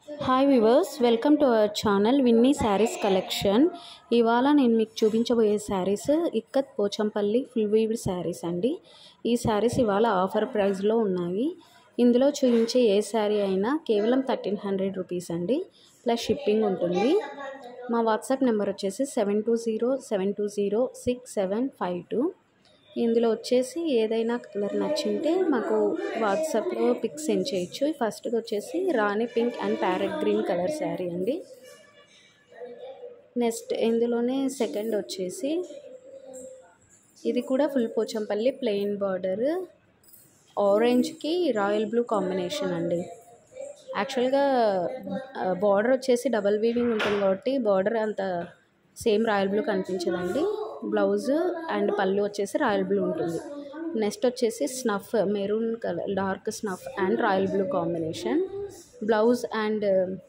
hi viewers welcome to our channel Vinny saris collection ఇవాళ నేను మీకు చూపించబోయే శారీస్ ఇక్కత్ పోచంపల్లి ఫుల్ వీవ్డ్ శారీస్ అండి ఈ శారీస్ ఇవాళ ఆఫర్ ప్రైస్లో ఉన్నాయి ఇందులో చూపించే ఏ శారీ అయినా కేవలం థర్టీన్ హండ్రెడ్ రూపీస్ అండి ప్లస్ షిప్పింగ్ ఉంటుంది మా వాట్సాప్ నెంబర్ వచ్చేసి seven two zero seven two zero six seven five two ఇందులో వచ్చేసి ఏదైనా కలర్ నచ్చింటే మాకు వాట్సాప్లో పిక్ సెండ్ చేయొచ్చు ఫస్ట్గా వచ్చేసి rani pink and parrot green colour sari అండి నెక్స్ట్ ఇందులోనే సెకండ్ వచ్చేసి ఇది కూడా ఫుల్ పోచంపల్లి ప్లెయిన్ బార్డర్ ఆరెంజ్కి రాయల్ బ్లూ కాంబినేషన్ అండి యాక్చువల్గా బార్డర్ వచ్చేసి డబల్ వీవింగ్ ఉంటుంది కాబట్టి బార్డర్ అంత సేమ్ రాయల్ బ్లూ కనిపించదండి బ్లౌజ్ అండ్ పళ్ళు వచ్చేసి రాయల్ బ్లూ ఉంటుంది నెక్స్ట్ వచ్చేసి snuff maroon colour dark snuff and royal blue combination blouse and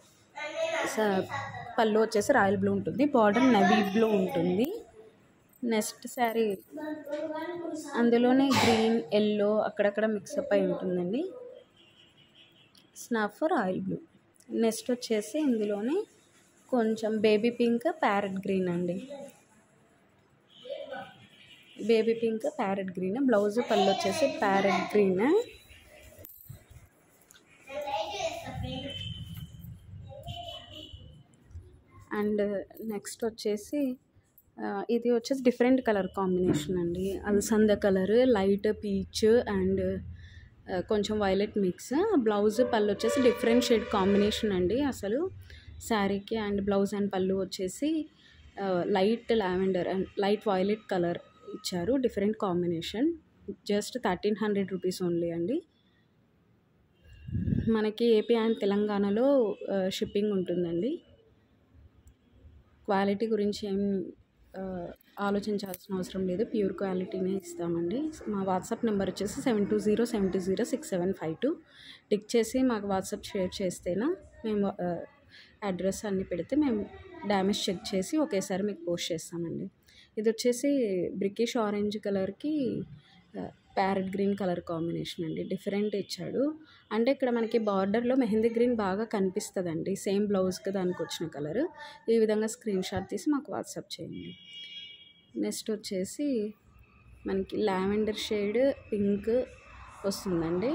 పళ్ళు వచ్చేసి రాయల్ బ్లూ ఉంటుంది బార్డర్ నవీ బ్లూ ఉంటుంది నెక్స్ట్ శారీ అందులోనే గ్రీన్ ఎల్లో అక్కడక్కడ మిక్సప్ అయి ఉంటుందండి స్నఫ్ రాయల్ బ్లూ నెక్స్ట్ వచ్చేసి ఇందులోనే కొంచెం బేబీ పింక్ ప్యారెట్ గ్రీన్ అండి baby pink parrot green blouse పళ్ళు వచ్చేసి ప్యారెట్ గ్రీన్ అండ్ నెక్స్ట్ వచ్చేసి ఇది వచ్చేసి డిఫరెంట్ కలర్ కాంబినేషన్ అండి అలసంద కలర్ లైట్ పీచ్ అండ్ కొంచెం వైలెట్ మిక్స్ బ్లౌజ్ పళ్ళు వచ్చేసి డిఫరెంట్ షేడ్ కాంబినేషన్ అండి అసలు శారీకి అండ్ బ్లౌజ్ అండ్ పళ్ళు వచ్చేసి light lavender and light violet colour ఇచ్చారు different combination just thirteen hundred rupees only అండి మనకి ఏపీ అండ్ తెలంగాణలో షిప్పింగ్ ఉంటుందండి క్వాలిటీ గురించి ఏం ఆలోచించాల్సిన అవసరం లేదు ప్యూర్ క్వాలిటీనే ఇస్తామండి మా వాట్సాప్ నెంబర్ వచ్చేసి seven two zero seven two zero six seven five two టిక్ చేసి మాకు వాట్సాప్ షేర్ చేస్తేనా మేము అడ్రస్ అన్నీ పెడితే మేము డ్యామేజ్ చెక్ చేసి ఒకేసారి మీకు పోస్ట్ చేస్తామండి ఇది వచ్చేసి బ్రికిష్ ఆరెంజ్ కలర్కి ప్యారెట్ గ్రీన్ కలర్ కాంబినేషన్ అండి డిఫరెంట్ ఇచ్చాడు అంటే ఇక్కడ మనకి బార్డర్లో మెహందీ గ్రీన్ బాగా కనిపిస్తుందండి సేమ్ బ్లౌజ్కి దానికి వచ్చిన కలర్ ఈ విధంగా స్క్రీన్ షాట్ తీసి మాకు వాట్సాప్ చేయండి నెక్స్ట్ వచ్చేసి మనకి లావెండర్ షేడ్ పింక్ వస్తుందండి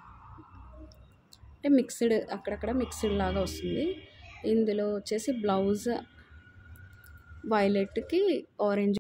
అంటే మిక్స్డ్ అక్కడక్కడ మిక్స్డ్ లాగా వస్తుంది ఇందులో వచ్చేసి బ్లౌజ్ వైలెట్కి ఆరెంజ్